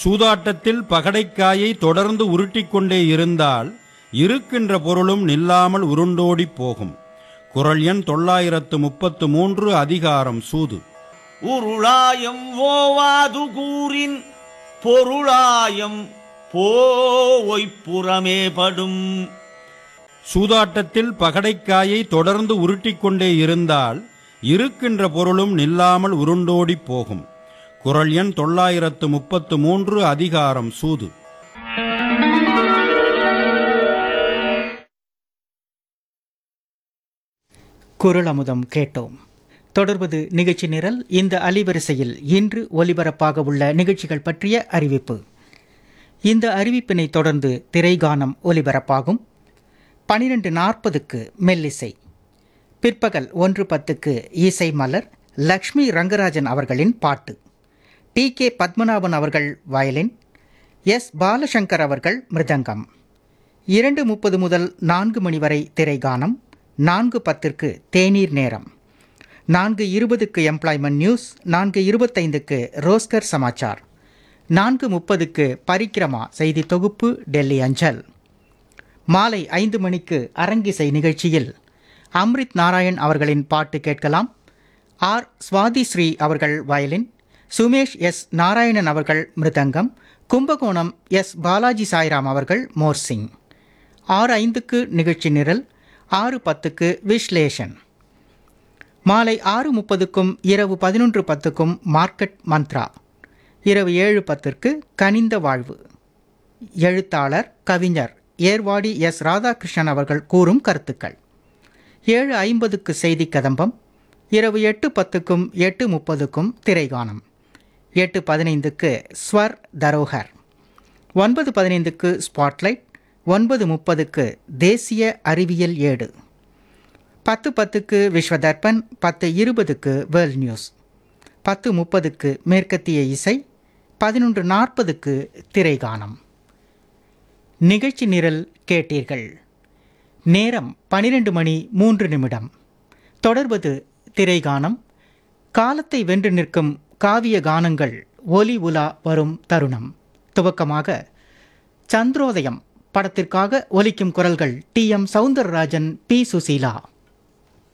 சூதாட்டத்தில் பகடைக்காயை தொடர்ந்து உருட்டிக் கொண்டே இருந்தால் இருக்கின்ற பொருளும் நில்லாமல் உருண்டோடிப் போகும் குரல் எண் தொள்ளாயிரத்து முப்பத்து மூன்று அதிகாரம் சூது உருளாயம் ஓவாது கூறின் பொருளாயம் போய்ப் புறமே படும் சூதாட்டத்தில் பகடைக்காயை தொடர்ந்து உருட்டிக் கொண்டே இருந்தால் இருக்கின்ற பொருளும் நில்லாமல் உருண்டோடிப் போகும் குரல் எண் தொள்ளாயிரத்து முப்பத்து மூன்று அதிகாரம் சூது குரல் அமுதம் கேட்டோம் தொடர்வது நிகழ்ச்சி நிரல் இந்த அலைவரிசையில் இன்று ஒலிபரப்பாக உள்ள நிகழ்ச்சிகள் பற்றிய அறிவிப்பு இந்த அறிவிப்பினை தொடர்ந்து திரைகானம் ஒலிபரப்பாகும் பனிரெண்டு நாற்பதுக்கு மெல்லிசை பிற்பகல் ஒன்று பத்துக்கு இசை மலர் லக்ஷ்மி ரங்கராஜன் அவர்களின் பாட்டு டி கே பத்மநாபன் அவர்கள் வயலின் எஸ் பாலசங்கர் அவர்கள் மிருதங்கம் இரண்டு முப்பது முதல் நான்கு மணி வரை திரைகானம் நான்கு பத்திற்கு தேநீர் நேரம் நான்கு இருபதுக்கு எம்ப்ளாய்மெண்ட் நியூஸ் நான்கு இருபத்தைந்துக்கு ரோஸ்கர் சமாச்சார் நான்கு முப்பதுக்கு பரிக்கிரமா செய்தி தொகுப்பு டெல்லி அஞ்சல் மாலை ஐந்து மணிக்கு அரங்கிசை நிகழ்ச்சியில் அம்ரித் நாராயண் அவர்களின் பாட்டு கேட்கலாம் ஆர் சுவாதி ஸ்ரீ அவர்கள் வயலின் சுமேஷ் எஸ் நாராயணன் அவர்கள் மிருதங்கம் கும்பகோணம் எஸ் பாலாஜி சாய்ராம் அவர்கள் மோர்சிங் ஆறு ஐந்துக்கு நிகழ்ச்சி நிரல் ஆறு பத்துக்கு விஸ்லேஷன் மாலை ஆறு முப்பதுக்கும் இரவு பதினொன்று பத்துக்கும் மார்க்கெட் மந்த்ரா இரவு ஏழு பத்திற்கு கனிந்த வாழ்வு எழுத்தாளர் கவிஞர் ஏர்வாடி எஸ் ராதாகிருஷ்ணன் அவர்கள் கூறும் கருத்துக்கள் ஏழு ஐம்பதுக்கு செய்தி கதம்பம் இரவு எட்டு பத்துக்கும் எட்டு முப்பதுக்கும் திரைகானம் எட்டு பதினைந்துக்கு ஸ்வர் தரோகர் ஒன்பது பதினைந்துக்கு ஸ்பாட்லைட் ஒன்பது முப்பதுக்கு தேசிய அறிவியல் ஏடு பத்து பத்துக்கு விஸ்வதர்பன் பத்து இருபதுக்கு வேர்ல்ட் நியூஸ் பத்து முப்பதுக்கு மேற்கத்திய இசை பதினொன்று நாற்பதுக்கு திரைகானம் நிகழ்ச்சி நிரல் கேட்டீர்கள் நேரம் பனிரெண்டு மணி மூன்று நிமிடம் தொடர்வது திரைகானம் காலத்தை வென்று நிற்கும் காவிய கானங்கள் ஒலி உலா வரும் தருணம் துவக்கமாக சந்திரோதயம் படத்திற்காக ஒலிக்கும் குரல்கள் T M Soundararajan P Susheela